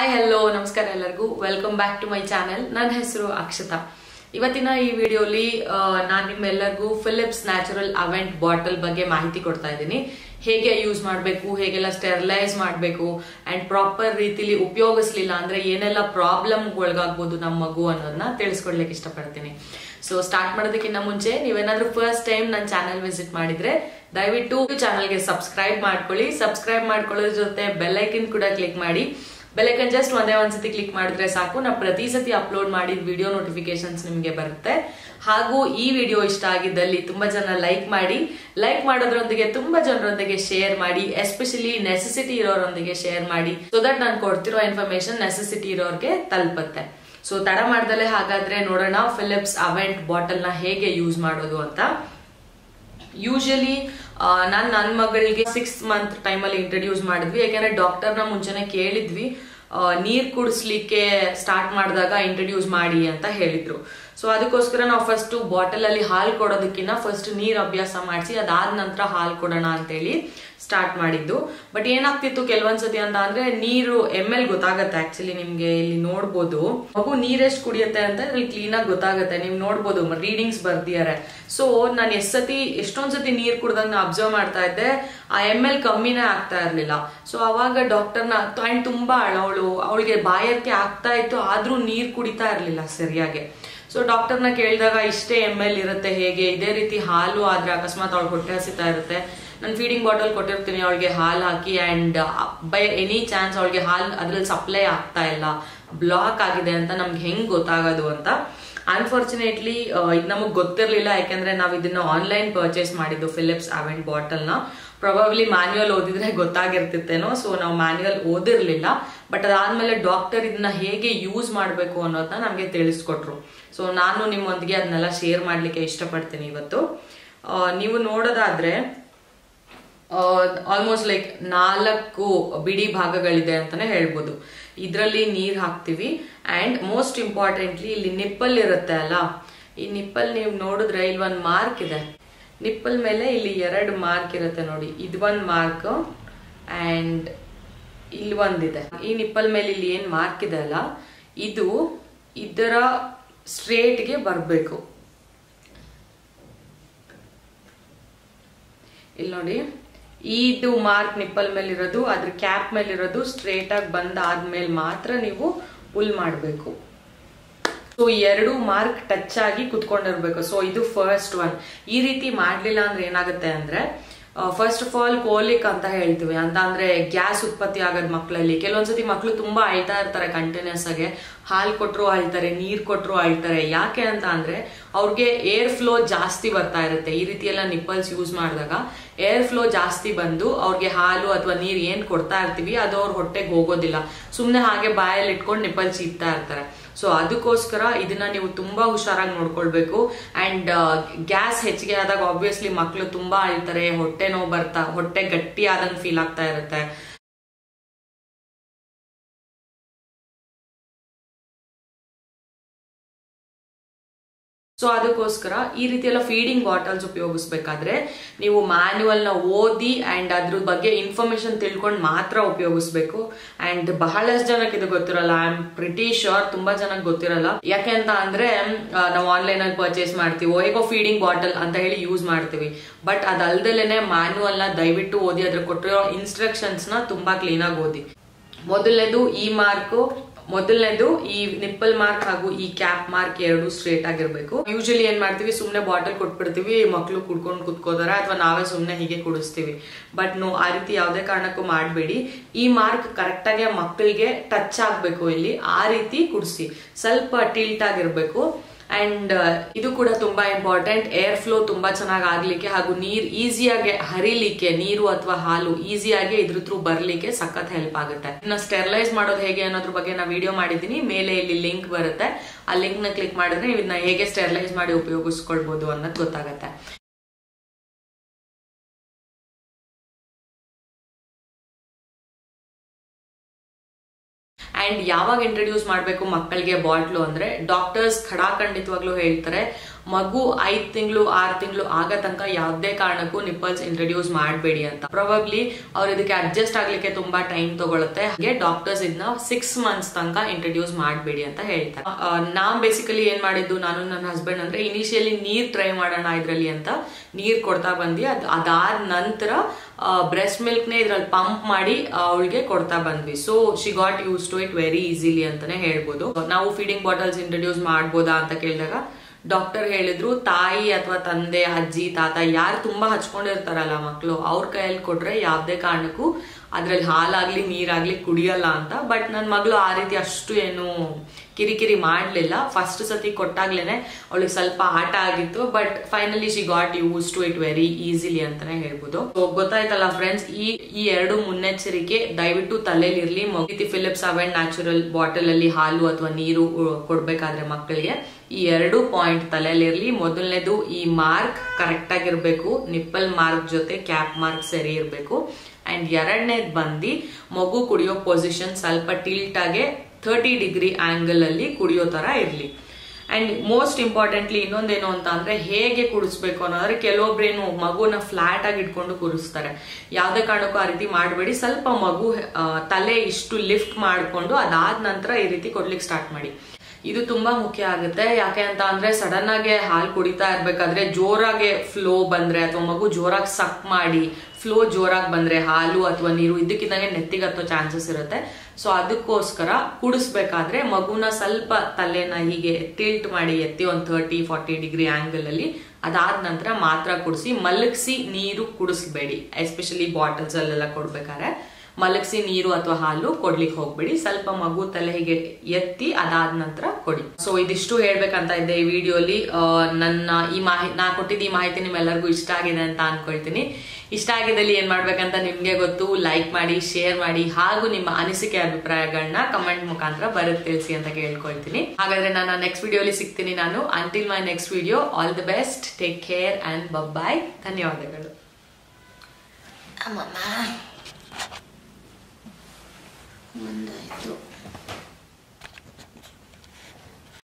hi hello ನಮಸ್ಕಾರ ಎಲ್ಲರಿಗೂ welcome back to my channel ನನ್ನ ಹೆಸರು ಅಕ್ಷತಾ ಇವತ್ತಿನ ಈ ವಿಡಿಯೋಲಿ ನಾನು ನಿಮ್ಮೆಲ್ಲರಿಗೂ ಫಿಲಿಪ್ಸ್ ನ್ಯಾಚುರಲ್ ಅವೆಂಟ್ ಬಾಟಲ್ ಬಗ್ಗೆ ಮಾಹಿತಿ ಕೊಡ್ತಾ ಇದ್ದೀನಿ ಹೇಗೆ ಯೂಸ್ ಮಾಡಬೇಕು ಹೇಗೆಲ್ಲ ಸ್ಟೆರಿಲೈಸ್ ಮಾಡಬೇಕು ಅಂಡ್ ಪ್ರಾಪರ್ ರೀತಿಲಿ ಉಪಯೋಗಿಸ್ಲಿಲ್ಲ ಅಂದ್ರೆ ಏನೆಲ್ಲ ಪ್ರಾಬ್ಲಮ್ ಒಳಗಾಗ್ಬೋದು ನಮ್ಮ ಮಗು ಅನ್ನೋದನ್ನ ತಿಳಿಸ್ಕೊಡ್ಲಿಕ್ಕೆ ಇಷ್ಟಪಡ್ತೀನಿ ಸೊ ಸ್ಟಾರ್ಟ್ ಮಾಡೋದಕ್ಕಿಂತ ಮುಂಚೆ ನೀವೇನಾದ್ರೂ ಫಸ್ಟ್ ಟೈಮ್ ನನ್ನ ಚಾನೆಲ್ ವಿಸಿಟ್ ಮಾಡಿದ್ರೆ ದಯವಿಟ್ಟು ಚಾನಲ್ಗೆ ಸಬ್ಸ್ಕ್ರೈಬ್ ಮಾಡ್ಕೊಳ್ಳಿ ಸಬ್ಸ್ಕ್ರೈಬ್ ಮಾಡ್ಕೊಳ್ಳೋದ್ರ ಜೊತೆ ಬೆಲ್ಲೈಕನ್ ಕೂಡ ಕ್ಲಿಕ್ ಮಾಡಿ ಬೆಲ್ಲೈಕನ್ ಜಸ್ಟ್ ಒಂದೇ ಒಂದ್ಸತಿ ಕ್ಲಿಕ್ ಮಾಡಿದ್ರೆ ಸಾಕು ನಾ ಪ್ರತಿ ಸತಿ ಅಪ್ಲೋಡ್ ಮಾಡಿದ ವಿಡಿಯೋ ನೋಟಿಫಿಕೇಶನ್ಸ್ ನಿಮಗೆ ಬರುತ್ತೆ ಹಾಗೂ ಈ ವಿಡಿಯೋ ಇಷ್ಟ ಆಗಿದ್ದಲ್ಲಿ ತುಂಬಾ ಜನ ಲೈಕ್ ಮಾಡಿ ಲೈಕ್ ಮಾಡೋದ್ರೊಂದಿಗೆ ತುಂಬಾ ಜನರೊಂದಿಗೆ ಶೇರ್ ಮಾಡಿ ಎಸ್ಪೆಷಲಿ ನೆಸೆಸಿಟಿ ಇರೋರೊಂದಿಗೆ ಶೇರ್ ಮಾಡಿ ಸೊ ದಟ್ ನಾನು ಕೊಡ್ತಿರೋ ಇನ್ಫಾರ್ಮೇಶನ್ ನೆಸೆಸಿಟಿ ಇರೋರ್ಗೆ ತಲುಪುತ್ತೆ ಸೊ ತಡ ಮಾಡ್ದಲೆ ಹಾಗಾದ್ರೆ ನೋಡೋಣ ಫಿಲಿಪ್ಸ್ ಅವೆಂಟ್ ಬಾಟಲ್ ನ ಹೇಗೆ ಯೂಸ್ ಮಾಡೋದು ಅಂತ ಯೂಶಲಿ ನಾನು ನನ್ನ ಮಗಳಿಗೆ ಸಿಕ್ಸ್ ಮಂತ್ ಟೈಮಲ್ಲಿ ಇಂಟ್ರಡ್ಯೂಸ್ ಮಾಡಿದ್ವಿ ಯಾಕೆಂದ್ರೆ ಡಾಕ್ಟರ್ನ ಮುಂಚೆನೆ ಕೇಳಿದ್ವಿ ನೀರು ಕುಡಿಸ್ಲಿಕ್ಕೆ ಸ್ಟಾರ್ಟ್ ಮಾಡಿದಾಗ ಇಂಟ್ರಡ್ಯೂಸ್ ಮಾಡಿ ಅಂತ ಹೇಳಿದ್ರು ಸೊ ಅದಕ್ಕೋಸ್ಕರ ನಾವು ಫಸ್ಟ್ ಬಾಟಲ್ ಅಲ್ಲಿ ಹಾಲು ಕೊಡೋದಕ್ಕಿಂತ ಫಸ್ಟ್ ನೀರ್ ಅಭ್ಯಾಸ ಮಾಡಿಸಿ ಅದಾದ ನಂತರ ಹಾಲು ಕೊಡೋಣ ಅಂತೇಳಿ ಸ್ಟಾರ್ಟ್ ಮಾಡಿದ್ದು ಬಟ್ ಏನಾಗ್ತಿತ್ತು ಕೆಲವೊಂದ್ಸತಿ ಅಂತ ಅಂದ್ರೆ ನೀರು ಎಮ್ ಎಲ್ ಗೊತ್ತಾಗತ್ತೆ ಆಕ್ಚುಲಿ ನಿಮ್ಗೆ ಇಲ್ಲಿ ನೋಡ್ಬೋದು ಮಗು ನೀರೆಷ್ಟು ಕುಡಿಯುತ್ತೆ ಅಂತ ಇಲ್ಲಿ ಕ್ಲೀನ್ ಆಗಿ ಗೊತ್ತಾಗುತ್ತೆ ನೀವು ನೋಡ್ಬೋದು ರೀಡಿಂಗ್ಸ್ ಬರ್ದಿದ್ದಾರೆ ಸೊ ನಾನು ಎಷ್ಟ್ ಸತಿ ಎಷ್ಟೊಂದ್ ಸತಿ ನೀರ್ ಕುಡ್ದಾಗ ನಾ ಅಬ್ಸರ್ವ್ ಮಾಡ್ತಾ ಇದ್ದೆ ಆ ಎಮ್ ಎಲ್ ಕಮ್ಮಿನೇ ಆಗ್ತಾ ಇರ್ಲಿಲ್ಲ ಸೊ ಅವಾಗ ಡಾಕ್ಟರ್ನ ಅಂಡ್ ತುಂಬಾ ಅಳವಳು ಅವಳಿಗೆ ಬಾಯಕ್ಕೆ ಆಗ್ತಾ ಇತ್ತು ಆದ್ರೂ ನೀರ್ ಕುಡಿತಾ ಇರ್ಲಿಲ್ಲ ಸರಿಯಾಗಿ ಸೊ ಡಾಕ್ಟರ್ನ ಕೇಳಿದಾಗ ಇಷ್ಟೇ ಎಮ್ ಎಲ್ ಇರುತ್ತೆ ಹೇಗೆ ಇದೇ ರೀತಿ ಹಾಲು ಆದ್ರೆ ಅಕಸ್ಮಾತ್ ಅವಳು ಹೊಟ್ಟೆ ಹಸಿತಾ ಇರುತ್ತೆ ನಾನು ಫೀಡಿಂಗ್ ಬಾಟಲ್ ಕೊಟ್ಟಿರ್ತೀನಿ ಅವಳಿಗೆ ಹಾಲು ಹಾಕಿ ಅಂಡ್ ಬೈ ಎನಿ ಚಾನ್ಸ್ ಅವಳಿಗೆ ಹಾಲು ಅದ್ರಲ್ಲಿ ಸಪ್ಲೈ ಆಗ್ತಾ ಇಲ್ಲ ಬ್ಲಾಕ್ ಆಗಿದೆ ಅಂತ ನಮ್ಗೆ ಹೆಂಗ್ ಗೊತ್ತಾಗೋದು ಅಂತ ಅನ್ಫಾರ್ಚುನೇಟ್ಲಿ ಇದು ನಮಗ್ ಗೊತ್ತಿರ್ಲಿಲ್ಲ ಯಾಕಂದ್ರೆ ನಾವು ಇದನ್ನ ಆನ್ಲೈನ್ ಪರ್ಚೇಸ್ ಮಾಡಿದ್ದು ಫಿಲಿಪ್ಸ್ ಅವೆಂಟ್ ಬಾಟಲ್ ನ ಪ್ರಾಬಬ್ಲಿ ಮ್ಯಾನ್ಯುಯಲ್ ಓದಿದ್ರೆ ಗೊತ್ತಾಗಿರ್ತಿತ್ತೇನೋ ಸೊ ನಾವು ಮ್ಯಾನ್ಯುಯಲ್ ಓದಿರ್ಲಿಲ್ಲ ಬಟ್ ಅದಾದ್ಮೇಲೆ ಡಾಕ್ಟರ್ ಇದನ್ನ ಹೇಗೆ ಯೂಸ್ ಮಾಡಬೇಕು ಅನ್ನೋದನ್ನ ನಮಗೆ ತಿಳಿಸ್ಕೊಟ್ರು ಸೊ ನಾನು ನಿಮ್ಮೊಂದಿಗೆ ಅದನ್ನೆಲ್ಲ ಶೇರ್ ಮಾಡ್ಲಿಕ್ಕೆ ಇಷ್ಟಪಡ್ತೀನಿ ಇವತ್ತು ನೀವು ನೋಡೋದಾದ್ರೆ ಆಲ್ಮೋಸ್ಟ್ ಲೈಕ್ ನಾಲ್ಕು ಬಿಡಿ ಭಾಗಗಳಿದೆ ಅಂತಾನೆ ಹೇಳ್ಬೋದು ಇದರಲ್ಲಿ ನೀರ್ ಹಾಕ್ತಿವಿ ಅಂಡ್ ಮೋಸ್ಟ್ ಇಂಪಾರ್ಟೆಂಟ್ಲಿ ಇಲ್ಲಿ ನಿಪ್ಪಲ್ ಇರುತ್ತೆ ಅಲ್ಲ ಈ ನಿಪ್ಪಲ್ ನೀವು ನೋಡಿದ್ರೆ ಇಲ್ಲಿ ಒಂದು ಮಾರ್ಕ್ ಇದೆ ನಿಪ್ಪಲ್ ಮೇಲೆ ಇಲ್ಲಿ ಎರಡು ಮಾರ್ಕ್ ಇರುತ್ತೆ ನೋಡಿ ಇದು ಒಂದು ಮಾರ್ಕ್ ಅಂಡ್ ಇಲ್ಲಿ ಒಂದಿದೆ ಈ ನಿಪ್ಪಲ್ ಮೇಲೆ ಇಲ್ಲಿ ಏನ್ ಮಾರ್ಕ್ ಇದೆ ಅಲ್ಲ ಇದು ಇದರ ಸ್ಟ್ರೇಟ್ಗೆ ಬರಬೇಕು ಇಲ್ಲಿ ನೋಡಿ ಇದು ಮಾರ್ಕ್ ನಿಪ್ಪಲ್ ಮೇಲೆ ಇರೋದು ಅದ್ರ ಕ್ಯಾಪ್ ಮೇಲೆ ಇರೋದು ಸ್ಟ್ರೇಟ್ ಆಗಿ ಬಂದ ಆದ್ಮೇಲೆ ಮಾತ್ರ ನೀವು ಪುಲ್ ಮಾಡಬೇಕು ಸೊ ಎರಡು ಮಾರ್ಕ್ ಟಚ್ ಆಗಿ ಕುತ್ಕೊಂಡಿರ್ಬೇಕು ಸೊ ಇದು ಫಸ್ಟ್ ಒನ್ ಈ ರೀತಿ ಮಾಡ್ಲಿಲ್ಲ ಅಂದ್ರೆ ಏನಾಗುತ್ತೆ ಅಂದ್ರೆ ಫಸ್ಟ್ ಆಫ್ ಆಲ್ ಕೋಲಿಕ್ ಅಂತ ಹೇಳ್ತೀವಿ ಅಂತ ಅಂದ್ರೆ ಗ್ಯಾಸ್ ಉತ್ಪತ್ತಿ ಆಗೋದ್ ಮಕ್ಕಳಲ್ಲಿ ಕೆಲವೊಂದ್ಸತಿ ಮಕ್ಕಳು ತುಂಬಾ ಅಳ್ತಾ ಇರ್ತಾರೆ ಕಂಟಿನ್ಯೂಸ್ ಆಗಿ ಹಾಲು ಕೊಟ್ಟರು ಅಳ್ತಾರೆ ನೀರ್ ಕೊಟ್ಟರು ಅಳ್ತಾರೆ ಯಾಕೆ ಅಂತ ಅಂದ್ರೆ ಅವ್ರಿಗೆ ಏರ್ ಫ್ಲೋ ಜಾಸ್ತಿ ಬರ್ತಾ ಇರುತ್ತೆ ಈ ರೀತಿ ಎಲ್ಲ ನಿಪ್ಪಲ್ಸ್ ಯೂಸ್ ಮಾಡಿದಾಗ ಏರ್ ಫ್ಲೋ ಜಾಸ್ತಿ ಬಂದು ಅವ್ರಿಗೆ ಹಾಲು ಅಥವಾ ನೀರ್ ಏನ್ ಕೊಡ್ತಾ ಇರ್ತೀವಿ ಅದು ಅವ್ರ ಹೊಟ್ಟೆಗೆ ಹೋಗೋದಿಲ್ಲ ಸುಮ್ನೆ ಹಾಗೆ ಬಾಯಲ್ಲಿ ಇಟ್ಕೊಂಡು ನಿಪ್ಪಲ್ ಚೀಪ್ತಾ ಇರ್ತಾರೆ ಸೊ ಅದಕ್ಕೋಸ್ಕರ ಇದನ್ನ ನೀವು ತುಂಬಾ ಹುಷಾರಾಗಿ ನೋಡ್ಕೊಳ್ಬೇಕು ಅಂಡ್ ಗ್ಯಾಸ್ ಹೆಚ್ಚಿಗೆ ಆದಾಗ ಆಬ್ವಿಯಸ್ಲಿ ಮಕ್ಕಳು ತುಂಬಾ ಅಳ್ತಾರೆ ಹೊಟ್ಟೆ ನೋವು ಬರ್ತಾ ಹೊಟ್ಟೆ ಗಟ್ಟಿ ಆದಂಗೆ ಫೀಲ್ ಆಗ್ತಾ ಇರುತ್ತೆ ಸೊ ಅದಕ್ಕೋಸ್ಕರ ಈ ರೀತಿ ಎಲ್ಲ ಫೀಡಿಂಗ್ ಬಾಟಲ್ಸ್ ಉಪಯೋಗಿಸ್ಬೇಕಾದ್ರೆ ನೀವು ಮ್ಯಾನ್ಯುವಲ್ ನ ಓದಿ ಅಂಡ್ ಅದ್ರ ಬಗ್ಗೆ ಇನ್ಫಾರ್ಮೇಶನ್ ತಿಳ್ಕೊಂಡು ಮಾತ್ರ ಉಪಯೋಗಿಸ್ಬೇಕು ಅಂಡ್ ಬಹಳಷ್ಟು ಜನಕ್ಕೆ ಇದು ಗೊತ್ತಿರಲ್ಲ ಐ ಆಮ್ ಪ್ರಿಟಿ ಶೋರ್ ತುಂಬಾ ಜನಕ್ಕೆ ಗೊತ್ತಿರಲ್ಲ ಯಾಕೆ ಅಂತ ಅಂದ್ರೆ ನಾವು ಆನ್ಲೈನ್ ಅಲ್ಲಿ ಪರ್ಚೇಸ್ ಮಾಡ್ತೀವಿ ಹೇಗೋ ಫೀಡಿಂಗ್ ಬಾಟಲ್ ಅಂತ ಹೇಳಿ ಯೂಸ್ ಮಾಡ್ತೀವಿ ಬಟ್ ಅದಲ್ದಲೇನೆ ಮ್ಯಾನ್ಯುವಲ್ ನ ದಯವಿಟ್ಟು ಓದಿ ಅದ್ರ ಕೊಟ್ಟಿರೋ ಇನ್ಸ್ಟ್ರಕ್ಷನ್ಸ್ ನ ತುಂಬಾ ಕ್ಲೀನ್ ಆಗಿ ಓದಿ ಮೊದಲನೇದು ಈ ಮಾರ್ಕ್ ಮೊದಲನೇದು ಈ ನಿಪ್ಪಲ್ ಮಾರ್ಕ್ ಹಾಗೂ ಈ ಕ್ಯಾಪ್ ಮಾರ್ಕ್ ಎರಡು ಸ್ಟ್ರೇಟ್ ಆಗಿರ್ಬೇಕು ಯೂಶಲಿ ಏನ್ ಮಾಡ್ತೀವಿ ಸುಮ್ನೆ ಬಾಟಲ್ ಕೊಟ್ಬಿಡ್ತೀವಿ ಮಕ್ಳು ಕುಡ್ಕೊಂಡು ಕುತ್ಕೋದಾರ ಅಥವಾ ನಾವೇ ಸುಮ್ನೆ ಹೀಗೆ ಕುಡಿಸ್ತೀವಿ ಬಟ್ ನೋ ಆ ರೀತಿ ಯಾವುದೇ ಕಾರಣಕ್ಕೂ ಮಾಡಬೇಡಿ ಈ ಮಾರ್ಕ್ ಕರೆಕ್ಟ್ ಆಗಿ ಮಕ್ಕಳಿಗೆ ಟಚ್ ಆಗ್ಬೇಕು ಇಲ್ಲಿ ಆ ರೀತಿ ಕುಡಿಸಿ ಸ್ವಲ್ಪ ಟಿಲ್ಟ್ ಆಗಿರ್ಬೇಕು ಅಂಡ್ ಇದು ಕೂಡ ತುಂಬಾ ಇಂಪಾರ್ಟೆಂಟ್ ಏರ್ ಫ್ಲೋ ತುಂಬಾ ಚೆನ್ನಾಗಿ ಆಗ್ಲಿಕ್ಕೆ ಹಾಗೂ ನೀರ್ ಈಸಿಯಾಗಿ ಹರಿಲಿಕ್ಕೆ ನೀರು ಅಥವಾ ಹಾಲು ಈಸಿಯಾಗಿ ಇದ್ರ ಥ್ರೂ ಬರ್ಲಿಕ್ಕೆ ಸಖತ್ ಹೆಲ್ಪ್ ಆಗುತ್ತೆ ಇನ್ನು ಸ್ಟೆರಿಲೈಸ್ ಮಾಡೋದು ಹೇಗೆ ಅನ್ನೋದ್ರ ಬಗ್ಗೆ ನಾ ವಿಡಿಯೋ ಮಾಡಿದೀನಿ ಮೇಲೆ ಇಲ್ಲಿ ಲಿಂಕ್ ಬರುತ್ತೆ ಆ ಲಿಂಕ್ ನ ಕ್ಲಿಕ್ ಮಾಡಿದ್ರೆ ನೀವು ಇದನ್ನ ಹೇಗೆ ಸ್ಟೆರಿಲೈಸ್ ಮಾಡಿ ಉಪಯೋಗಿಸ್ಕೊಳ್ಬಹುದು ಅನ್ನೋದು ಗೊತ್ತಾಗತ್ತೆ ಅಂಡ್ ಯಾವಾಗ ಇಂಟ್ರಡ್ಯೂಸ್ ಮಾಡಬೇಕು ಮಕ್ಕಳಿಗೆ ಬಾಟ್ಲು ಅಂದ್ರೆ ಡಾಕ್ಟರ್ಸ್ ಖಡಾಖಂಡಿತವಾಗ್ಲೂ ಹೇಳ್ತಾರೆ ಮಗು ಐದ್ ತಿಂಗಳು ಆರು ತಿಂಗಳು ಆಗ ತನಕ ಯಾವುದೇ ಕಾರಣಕ್ಕೂ ನಿಪ್ಪಲ್ಸ್ ಇಂಟ್ರೊಡ್ಯೂಸ್ ಮಾಡಬೇಡಿ ಅಂತ ಪ್ರಾಬಬ್ಲಿ ಅವ್ರು ಇದಕ್ಕೆ ಅಡ್ಜಸ್ಟ್ ಆಗ್ಲಿಕ್ಕೆ ತುಂಬಾ ಟೈಮ್ ತಗೊಳುತ್ತೆ ಹಾಗೆ ಡಾಕ್ಟರ್ಸ್ ಇದನ್ನ ಸಿಕ್ಸ್ ಮಂತ್ಸ್ ತನಕ ಇಂಟ್ರೊಡ್ಯೂಸ್ ಮಾಡಬೇಡಿ ಅಂತ ಹೇಳ್ತಾರೆ ಆ, ನಾನ್ ಬೇಸಿಕಲಿ ಏನ್ ಮಾಡಿದ್ದು ನಾನು ನನ್ನ ಹಸ್ಬೆಂಡ್ ಅಂದ್ರೆ ಇನಿಷಿಯಲಿ ನೀರ್ ಟ್ರೈ ಮಾಡೋಣ ಇದ್ರಲ್ಲಿ ಅಂತ ನೀರ್ ಕೊಡ್ತಾ ಬಂದ್ವಿ ಅದ್ ಅದಾದ ನಂತರ ಬ್ರೆಸ್ಟ್ ಮಿಲ್ಕ್ ನೇ ಇದ್ರಲ್ಲಿ ಪಂಪ್ ಮಾಡಿ ಅವಳಿಗೆ ಕೊಡ್ತಾ ಬಂದ್ವಿ so she got used to it very easily ಅಂತಾನೆ ಹೇಳ್ಬೋದು ನಾವು ಫೀಡಿಂಗ್ ಬಾಟಲ್ಸ್ ಇಂಟ್ರೊಡ್ಯೂಸ್ ಮಾಡ್ಬೋದಾ ಅಂತ ಕೇಳಿದಾಗ ಡಾಕ್ಟರ್ ಹೇಳಿದ್ರು ತಾಯಿ ಅಥವಾ ತಂದೆ ಅಜ್ಜಿ ತಾತ ಯಾರು ತುಂಬಾ ಹಚ್ಕೊಂಡಿರ್ತಾರಲ್ಲ ಮಕ್ಕಳು ಅವ್ರ ಕೈಯಲ್ಲಿ ಕೊಟ್ರೆ ಯಾವ್ದೇ ಕಾರಣಕ್ಕೂ ಅದ್ರಲ್ಲಿ ಹಾಲಾಗ್ಲಿ ನೀರಾಗ್ಲಿ ಕುಡಿಯಲ್ಲ ಅಂತ ಬಟ್ ನನ್ನ ಮಗಳು ಆ ರೀತಿ ಅಷ್ಟು ಏನು ಕಿರಿಕಿರಿ ಮಾಡ್ಲಿಲ್ಲ ಫಸ್ಟ್ ಸತಿ ಕೊಟ್ಟಾಗ್ಲೇನೆ ಅವಳಿಗೆ ಸ್ವಲ್ಪ ಆಟ ಆಗಿತ್ತು but finally she got used to it very easily ಅಂತಾನೆ ಹೇಳ್ಬೋದು So, ಗೊತ್ತಾಯ್ತಲ್ಲ ಫ್ರೆಂಡ್ಸ್ ಈ ಈ ಎರಡು ಮುನ್ನೆಚ್ಚರಿಕೆ ದಯವಿಟ್ಟು ತಲೆಲಿರ್ಲಿ ರೀತಿ ಫಿಲಿಪ್ಸ್ ಅವೆನ್ ನ್ಯಾಚುರಲ್ ಬಾಟಲ್ ಅಲ್ಲಿ ಹಾಲು ಅಥವಾ ನೀರು ಉ- ಕೊಡ್ಬೇಕಾದ್ರೆ ಮಕ್ಕಳಿಗೆ ಈ ಎರಡು ಪಾಯಿಂಟ್ ತಲೆಯಲ್ಲಿರ್ಲಿ ಮೊದಲನೇದು ಈ ಮಾರ್ಕ್ ಕರೆಕ್ಟ್ ಆಗಿರ್ಬೇಕು ನಿಪ್ಪಲ್ ಮಾರ್ಕ್ ಜೊತೆ ಕ್ಯಾಪ್ ಮಾರ್ಕ್ ಸರಿ ಇರಬೇಕು ಅಂಡ್ ಎರಡನೇದ್ ಬಂದು ಮಗು ಕುಡಿಯೋ ಪೊಸಿಷನ್ ಸ್ವಲ್ಪ ಟಿಲ್ಟ್ ಆಗಿ ಥರ್ಟಿ ಡಿಗ್ರಿ ಆಂಗಲ್ ಅಲ್ಲಿ ಕುಡಿಯೋ ತರ ಇರ್ಲಿ ಅಂಡ್ ಮೋಸ್ಟ್ ಇಂಪಾರ್ಟೆಂಟ್ಲಿ ಇನ್ನೊಂದೇನು ಅಂತ ಅಂದ್ರೆ ಹೇಗೆ ಕುಡಿಸ್ಬೇಕು ಅನ್ನೋದ್ರೆ ಕೆಲವೊಬ್ರೇನು ಮಗುನ ಫ್ಲಾಟ್ ಆಗಿ ಇಟ್ಕೊಂಡು ಕುಡಿಸ್ತಾರೆ ಯಾವ್ದೇ ಕಾರಣಕ್ಕೂ ಆ ರೀತಿ ಮಾಡಬೇಡಿ ಸ್ವಲ್ಪ ಮಗು ಆ, ತಲೆ ಇಷ್ಟು ಲಿಫ್ಟ್ ಮಾಡ್ಕೊಂಡು ಅದಾದ ನಂತರ ಈ ರೀತಿ ಕೊಡ್ಲಿಕ್ಕೆ ಸ್ಟಾರ್ಟ್ ಮಾಡಿ ಇದು ತುಂಬಾ ಮುಖ್ಯ ಆಗುತ್ತೆ ಯಾಕೆ ಅಂತ ಅಂದ್ರೆ ಸಡನ್ ಆಗಿ ಹಾಲು ಕುಡಿತಾ ಇರ್ಬೇಕಾದ್ರೆ ಜೋರಾಗಿ ಫ್ಲೋ ಬಂದ್ರೆ ಅಥವಾ ಮಗು ಜೋರಾಗಿ ಸಕ್ ಮಾಡಿ ಫ್ಲೋ ಜೋರಾಗಿ ಬಂದ್ರೆ ಹಾಲು ಅಥವಾ ನೀರು ಇದಕ್ಕಿದ್ದಂಗೆ ನೆತ್ತಿಗೆ ಹತ್ತೋ ಚಾನ್ಸಸ್ ಇರುತ್ತೆ ಸೊ ಅದಕ್ಕೋಸ್ಕರ ಕುಡಿಸ್ಬೇಕಾದ್ರೆ ಮಗುನ ಸ್ವಲ್ಪ ತಲೆನ ಹೀಗೆ ಟಿಲ್ಟ್ ಮಾಡಿ ಎತ್ತಿ ಒಂದು ತರ್ಟಿ ಫಾರ್ಟಿ ಡಿಗ್ರಿ ಆಂಗಲ್ ಅಲ್ಲಿ ಅದಾದ ನಂತರ ಮಾತ್ರ ಕುಡಿಸಿ ಮಲಗಿಸಿ ನೀರು ಕುಡಿಸ್ಬೇಡಿ ಎಸ್ಪೆಷಲಿ ಬಾಟಲ್ಸ್ ಅಲ್ಲೆಲ್ಲ ಕೊಡ್ಬೇಕಾದ್ರೆ ಮಲಗಿಸಿ ನೀರು ಅಥವಾ ಹಾಲು ಕೊಡ್ಲಿಕ್ಕೆ ಹೋಗ್ಬೇಡಿ ಸ್ವಲ್ಪ ಮಗು ತಲೆ ಹೀಗೆ ಎತ್ತಿ ಅದಾದ ನಂತರ ಕೊಡಿ ಸೊ ಇದಿಷ್ಟು ಹೇಳ್ಬೇಕಂತ ಇದ್ದೆ ಈ ವಿಡಿಯೋಲಿ ನನ್ನ ಈ ಮಾಹಿ ನಾ ಕೊಟ್ಟಿದ್ದ ಈ ಮಾಹಿತಿ ನಿಮ್ಮೆಲ್ಲರಿಗೂ ಇಷ್ಟ ಆಗಿದೆ ಅಂತ ಅನ್ಕೊಳ್ತೀನಿ ಇಷ್ಟ ಆಗಿದ್ದಲ್ಲಿ ಏನ್ ಮಾಡ್ಬೇಕಂತ ನಿಮ್ಗೆ ಗೊತ್ತು ಲೈಕ್ ಮಾಡಿ ಶೇರ್ ಮಾಡಿ ಹಾಗೂ ನಿಮ್ಮ ಅನಿಸಿಕೆ ಅಭಿಪ್ರಾಯಗಳನ್ನ ಕಮೆಂಟ್ ಮುಖಾಂತರ ಬರುತ್ತೆ ತಿಳಿಸಿ ಅಂತ ಕೇಳ್ಕೊಳ್ತೀನಿ ಹಾಗಾದ್ರೆ ನಾನು ನೆಕ್ಸ್ಟ್ ವಿಡಿಯೋಲಿ ಸಿಗ್ತೀನಿ ನಾನು until my next video all the best take care and bye bye ಧನ್ಯವಾದಗಳು ಅಮ್ಮಮ್ಮ ಮುಂದಾಯ್ತು